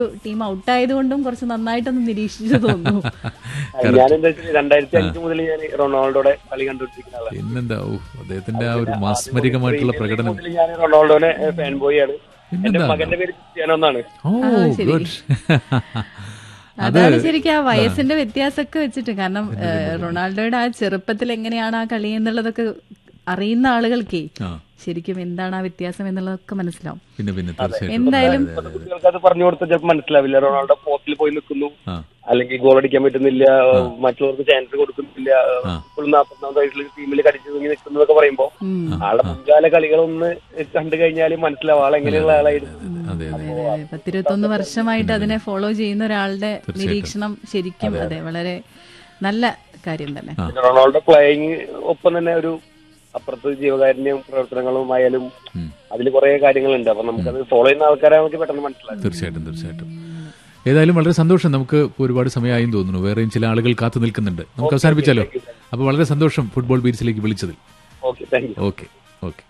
Team ഔട്ടായത് കൊണ്ടും കുറച്ച് നന്നായിട്ടൊന്ന് നിരീക്ഷിച്ചു തോന്നുന്നു ഞാനെന്താ വെച്ചാൽ രണ്ടായിരത്തി അഞ്ച് മുതൽ ഞാൻ റൊണാൾഡോയുടെ കളി കണ്ടുപിടിച്ചിരിക്കുന്ന ആളാണ് പിന്നെന്താ ഓ അദ്ദേഹത്തിന്റെ ആ ഒരു മാസ്മരികമായിട്ടുള്ള പ്രകടനം മുതൽ ഞാൻ റൊണാൾഡോനെ ഫാൻ ബോയ് ആണ് എന്റെ പിന്നെന്താ മകന്റെ പേര് ക്രിസ്ത്യാനോ എന്നാണ് ഓ ശരി. ഗുഡ് അതാണ് ശരിക്കും ആ വയസ്സിന്റെ വ്യത്യാസമൊക്കെ വെച്ചിട്ട് കാരണം ഏഹ്, റൊണാൾഡോയുടെ ആ ചെറുപ്പത്തിൽ എങ്ങനെയാണ് ആ കളി എന്നുള്ളതൊക്കെ അറിയുന്ന ആളുകൾക്കേ ആ ശരിക്കും എന്താണ് ആ വ്യത്യാസം എന്നുള്ളതൊക്കെ മനസ്സിലാവും പിന്നെ പിന്നെ തീർച്ചയായിട്ടും എന്തായാലും ഇപ്പോഴത്തെ കുട്ടികൾക്ക് അത് പറഞ്ഞു കൊടുത്താൽ ചിലപ്പോൾ മനസ്സിലാവില്ല റൊണാൾഡോ പോസ്റ്റിൽ പോയി നിൽക്കുന്നു ആ അല്ലെങ്കിൽ ഗോൾ അടിക്കാൻ പറ്റുന്നില്ല മറ്റുള്ളവർക്ക് ചാൻസ് കൊടുക്കുന്നില്ല ഇപ്പോൾ നാൽപ്പത്തൊന്നാം വയസ്സിൽ ടീമിൽ കടിച്ചു തൂങ്ങി നിൽക്കുന്നതൊക്കെ പറയുമ്പോ ഉം. ആളുടെ മുൻകാല കളികളൊന്ന് കണ്ടു കഴിഞ്ഞാൽ മനസ്സിലാവും ആൾ എങ്ങനെയുള്ള ആളായിരുന്നു അതെ അതെ അതെ, അതെ. പത്തിരുപത്തൊന്ന് വർഷമായിട്ട് അതിനെ ഫോളോ ചെയ്യുന്ന ഒരാളുടെ നിരീക്ഷണം ശരിക്കും അതെ വളരെ നല്ല കാര്യം തന്നെ പിന്നെ റൊണാൾഡോ പ്ലേയിങ് ഒപ്പം തന്നെ ഒരു അപ്പുറത്ത് ജീവകാരുണ്യം പ്രവർത്തനങ്ങളും ആയാലും ഉം. അതിൽ കുറെ കാര്യങ്ങളുണ്ട് അപ്പൊ നമുക്കത് ഫോളോ ചെയ്യുന്ന ആൾക്കാരെ നമുക്ക് പെട്ടെന്ന് മനസ്സിലാക്കും തീർച്ചയായിട്ടും തീർച്ചയായിട്ടും ഏതായാലും വളരെ സന്തോഷം നമുക്ക് ഇപ്പോൾ ഒരുപാട് സമയമായും തോന്നുന്നു വേറെയും ചില ആളുകൾ കാത്തു നിൽക്കുന്നുണ്ട് നമുക്ക് അവസാനിപ്പിച്ചാലോ അപ്പോൾ വളരെ സന്തോഷം ഫുട്ബോൾ ബീച്ചിലേക്ക് വിളിച്ചതിൽ okay thank you okay okay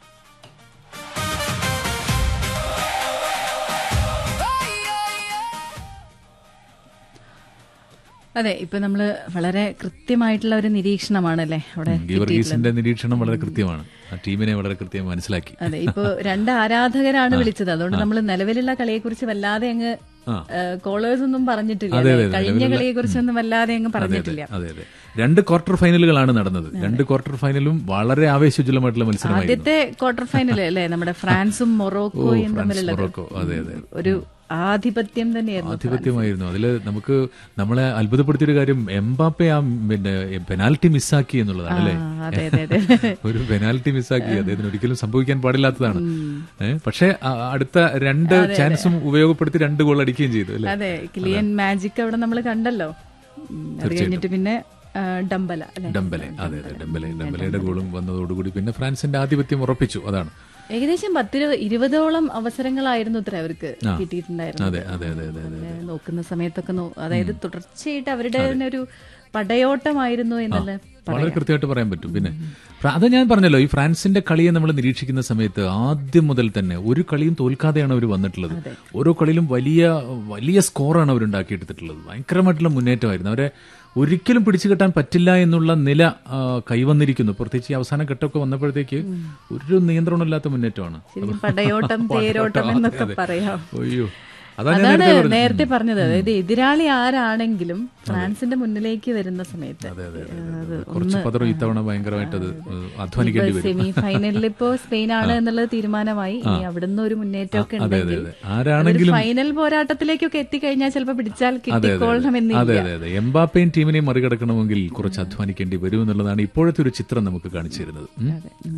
അതെ ഇപ്പൊ നമ്മള് വളരെ കൃത്യമായിട്ടുള്ള ഒരു നിരീക്ഷണമാണല്ലേ അവിടെ ഗീവർഗീസിന്റെ നിരീക്ഷണം വളരെ കൃത്യമാണ് ആ ടീമിനെ വളരെ കൃത്യം മനസ്സിലാക്കി അതെ ഇപ്പൊ രണ്ട് ആരാധകരാണ് വിളിച്ചത് അതുകൊണ്ട് നമ്മൾ നിലവിലുള്ള കളിയെ കുറിച്ച് വല്ലാതെ അങ്ങ് ആ. കോളേഴ്സ് ഒന്നും പറഞ്ഞിട്ടില്ല അതെ, അല്ലേ? അതെ, കഴിഞ്ഞ നിലവിലുള്ള- കളിയെ കുറിച്ചൊന്നും വല്ലാതെ അങ്ങ് പറഞ്ഞിട്ടില്ല അതെ അതെ രണ്ട് ക്വാർട്ടർ ഫൈനലുകളാണ് നടന്നത് രണ്ട് ക്വാർട്ടർ ഫൈനലും വളരെ ആവേശോജ്വലമായിട്ടുള്ള മത്സരമായിരുന്നു ആദ്യത്തെ ക്വാർട്ടർ ഫൈനൽ അല്ലേ നമ്മുടെ ഫ്രാൻസും മൊറോക്കോയും ഫ്രാൻസ് തമ്മിലുള്ളത് മൊറോക്കോ അതെ അതെ ഒരു ആധിപത്യം തന്നെയായിരുന്നു ആധിപത്യമായിരുന്നു അതിൽ നമുക്ക് നമ്മളെ അത്ഭുതപ്പെടുത്തിയൊരു കാര്യം എംബാപ്പെ ആ പിന്നെ പെനാൽറ്റി മിസ്സാക്കി എന്നുള്ളതാണ് അല്ലേ ആ, അതെ അതെ അതെ ഒരു പെനാൽറ്റി മിസ്സാക്കി അദ്ദേഹത്തിന് ഒരിക്കലും സംഭവിക്കാൻ പാടില്ലാത്തതാണ് ഏഹ് പക്ഷെ ആ, അടുത്ത രണ്ട് ചാൻസും ഉപയോഗപ്പെടുത്തി രണ്ട് ഗോൾ അടിക്കുകയും ചെയ്തു അല്ലേ അതെ ക്ലിയൻ മാജിക് അവിടെ നമ്മൾ കണ്ടല്ലോ ഉം, അത് കഴിഞ്ഞിട്ട് പിന്നെ ആ, ഡംബല അല്ലെ ഡംബലെ അതെ അതെ ഡംബലെ ഡംബലയുടെ ഗോളും വന്നതോടുകൂടി പിന്നെ ഫ്രാൻസിന്റെ ആധിപത്യം ഉറപ്പിച്ചു അതാണ് ഏകദേശം പത്തിരു ഇരുപതോളം അവസരങ്ങളായിരുന്നു ഇത്ര അവർക്ക് കിട്ടിയിട്ടുണ്ടായിരുന്നത് അതെ അതെ അതെ അതെ അതെ അങ്ങനെ നോക്കുന്ന സമയത്തൊക്കെ നോ- അതായത് തുടർച്ചയായിട്ട് അവരുടെ തന്നെ ഒരു പടയോട്ടമായിരുന്നു എന്നല്ല വളരെ കൃത്യമായിട്ട് പറയാൻ പറ്റും പിന്നെ ഫ്രാ- അത് ഞാൻ പറഞ്ഞല്ലോ ഈ ഫ്രാൻസിന്റെ കളിയെ നമ്മൾ നിരീക്ഷിക്കുന്ന സമയത്ത് ആദ്യം മുതൽ തന്നെ ഒരു കളിയും തോൽക്കാതെയാണ് അവർ വന്നിട്ടുള്ളത് ഓരോ കളിയിലും വലിയ വലിയ സ്കോറാണ് അവർ ഉണ്ടാക്കിയെടുത്തിട്ടുള്ളത് ഭയങ്കരമായിട്ടുള്ള മുന്നേറ്റമായിരുന്നു അവരെ ഒരിക്കലും പിടിച്ചു കെട്ടാൻ പറ്റില്ല എന്നുള്ള നില ആ, കൈവന്നിരിക്കുന്നു പ്രത്യേകിച്ച് ഈ അവസാന ഘട്ടമൊക്കെ വന്നപ്പോഴത്തേക്ക് ഒരു നിയന്ത്രണമില്ലാത്ത മുന്നേറ്റമാണ് ശരിക്കും പടയോട്ടം തേരോട്ടം എന്നൊക്കെ പറയാം അയ്യോ അതാ ഞാൻ അതാണ് നേരത്തെ പറഞ്ഞത്. നേരത്തെ പറഞ്ഞത് അതായത് എതിരാളി ആരാണെങ്കിലും ഫ്രാൻസിന്റെ മുന്നിലേക്ക് വരുന്ന സമയത്ത് അതെ, അതെ, അതെ, അതെ. കുറച്ച് പതറും ഇത്തവണ ഭയങ്കരമായിട്ട് അത് അധ്വാനിക്കേണ്ടി വരും സെമി ഫൈനലിൽ ഇപ്പോ സ്പെയിൻ ആണ് എന്നുള്ളത് തീരുമാനമായി ഇനി അവിടുന്ന് ഒരു മുന്നേറ്റമൊക്കെ അതെ അതെ ഉണ്ടെങ്കിൽ അതെ ആരാണെങ്കിലും ഫൈനൽ പോരാട്ടത്തിലേക്കൊക്കെ എത്തിക്കഴിഞ്ഞാൽ ചിലപ്പോൾ പിടിച്ചാൽ അതെ അതെ കിട്ടിക്കൊള്ളണമെന്നില്ല അതെ അതെ അതെ എംബാപ്പയും ടീമിനെയും മറികടക്കണമെങ്കിൽ കുറച്ച് അധ്വാനിക്കേണ്ടി വരും എന്നുള്ളതാണ് ഇപ്പോഴത്തെ ഒരു ചിത്രം നമുക്ക് കാണിച്ചു തരുന്നത് ഉം.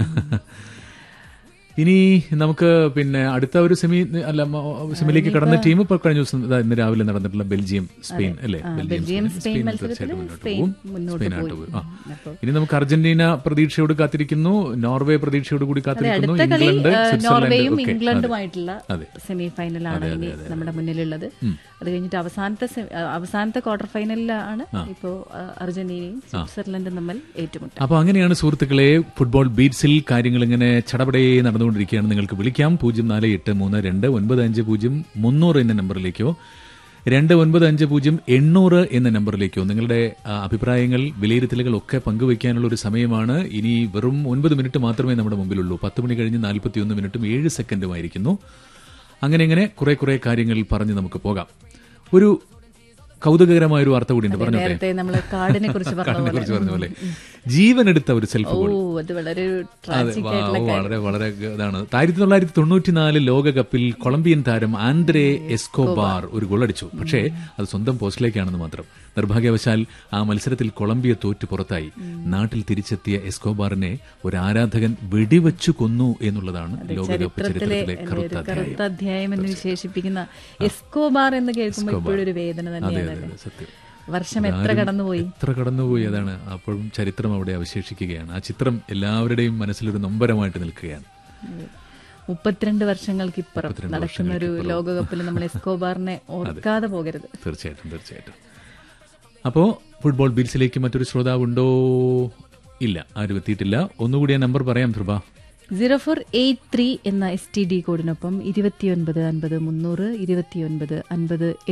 ഇനി നമുക്ക് പിന്നെ അടുത്ത ഒരു സെമി അല്ല മ- സെമിയിലേക്ക് കടന്ന ടീം ഇപ്പൊ കഴിഞ്ഞ ദിവസം ഇതാ ഇന്ന് രാവിലെ നടന്നിട്ടുള്ള ബെൽജിയം സ്പെയിൻ അല്ലേ ബെൽജിയം സ്പെയിൻ മത്സരത്തിൽ തീർച്ചയായിട്ടും മുന്നോട്ട് സ്പെയിൻ പോകും മുന്നോട്ട് സ്പെയിനായിട്ട് പോയി പോകും ആ അപ്പോൾ ഇനി നമുക്ക് അർജന്റീന പ്രതീക്ഷയോട് കാത്തിരിക്കുന്നു നോർവേ പ്രതീക്ഷയോട് കൂടി കാത്തിരിക്കുന്നു അടുത്ത കളി ഇംഗ്ലണ്ട് ഏഹ്, സ്വിറ്റ്സർലൻഡ് നോർവേയും ഒക്കെ ഇംഗ്ലണ്ടുമായിട്ടുള്ള അതെ. സെമി ഫൈനലാണ് ഇനി നമ്മുടെ മുന്നിലുള്ളത് അത് കഴിഞ്ഞിട്ട് അവസാനത്തെ se- ഏഹ്, അവസാനത്തെ ക്വാർട്ടർ ഫൈനലിലാണ് ഇപ്പോ ഏഹ്, അർജന്റീനയും സ്വിറ്റ്സർലൻഡും തമ്മിൽ ഏറ്റുമുട്ടുക അപ്പൊ അങ്ങനെയാണ് സുഹൃത്തുക്കളെ ഫുട്ബോൾ ബീറ്റ്സിൽ കാര്യങ്ങൾ ഇങ്ങനെ ചടപടയെ നടന്നുകൊണ്ടിരിക്കുകയാണ് നിങ്ങൾക്ക് വിളിക്കാം പൂജ്യം നാല് എട്ട് മൂന്ന് രണ്ട് ഒൻപത് അഞ്ച് പൂജ്യം മുന്നൂറ് എന്ന നമ്പറിലേക്കോ രണ്ട് ഒൻപത് അഞ്ച് പൂജ്യം എണ്ണൂറ് എന്ന നമ്പറിലേക്കോ നിങ്ങളുടെ ആ, അഭിപ്രായങ്ങൾ വിലയിരുത്തലുകൾ ഒക്കെ പങ്കുവയ്ക്കാനുള്ള ഒരു സമയമാണ് ഇനി വെറും ഒൻപത് മിനിറ്റ് മാത്രമേ നമ്മുടെ മുമ്പിലുള്ളൂ പത്ത് മണി കഴിഞ്ഞ് നാൽപ്പത്തിയൊന്ന് മിനിറ്റും ഏഴ് സെക്കൻഡുമായിരിക്കുന്നു അങ്ങനെ ഇങ്ങനെ കുറെ കുറെ കാര്യങ്ങൾ പറഞ്ഞ് നമുക്ക് പോകാം ഒരു കൗതുകകരമായ ഒരു വാർത്ത കൂടിയുണ്ട് പറഞ്ഞോട്ടെ നേരത്തെ നമ്മൾ കാർഡിനെ കുറിച്ച് പറഞ്ഞ കാർഡിനെ പോലെ കുറിച്ച് പറഞ്ഞ പോലെ ജീവനെടുത്ത ഒരു സെൽഫ് ഓ ഗോൾ അത് വളരെ ഒരു അതെ ട്രാജിക് വാ- ആയിട്ടുള്ള ഓ, വളരെ വളരെ ഇതാണ് ആയിരത്തി തൊള്ളായിരത്തി തൊണ്ണൂറ്റിനാല് ലോകകപ്പിൽ കൊളംബിയൻ താരം ആന്ദ്രേ എസ്കോബാർ ഒരു ഗോൾ അടിച്ചു പക്ഷേ അത് സ്വന്തം പോസ്റ്റിലേക്കാണെന്ന് മാത്രം നിർഭാഗ്യവശാൽ ആ മത്സരത്തിൽ കൊളംബിയ തോറ്റു പുറത്തായി നാട്ടിൽ തിരിച്ചെത്തിയ എസ്കോബാറിനെ ഒരു ആരാധകൻ വെടിവെച്ചു കൊന്നു എന്നുള്ളതാണ് ലോകകപ്പ് ചരിത്രത്തിലെ ചരിത്രത്തിലെ എന്താ കറുത്ത ഒരു അധ്യായം കറുത്ത അധ്യായം എന്ന് വിശേഷിപ്പിക്കുന്ന എസ്കോബാർ എന്ന് കേൾക്കുമ്പോൾ ഇപ്പോഴും ഒരു വേദന അതെ തന്നെയാണ് അതെ അതെ സത്യം വർഷം എത്ര കടന്നുപോയി എത്ര കടന്നുപോയി അതാണ് അപ്പോഴും ചരിത്രം അവിടെ അവശേഷിക്കുകയാണ് ആ ചിത്രം എല്ലാവരുടെയും മനസ്സിലൊരു നൊമ്പരമായിട്ട് നിൽക്കുകയാണ് മുപ്പത്തിരണ്ട് വർഷങ്ങൾക്ക് ഇപ്പുറം നടക്കുന്ന ഒരു ലോകകപ്പിൽ നമ്മൾ എസ്കോബാറിനെ ഓർക്കാതെ പോകരുത് തീർച്ചയായിട്ടും തീർച്ചയായിട്ടും അപ്പോ ഫുട്ബോൾ ബീൽസിലേക്ക് മറ്റൊരു ശ്രോതാവുണ്ടോ ഇല്ല ആരും എത്തിയിട്ടില്ല ഒന്നുകൂടി ആ നമ്പർ പറയാം Dhruva zero four eight three എന്ന എസ് ടി ഡി കോഡിനൊപ്പം ഇരുപത്തിയൊൻപത് അൻപത് മുന്നൂറ് ഇരുപത്തിയൊൻപത് അൻപത്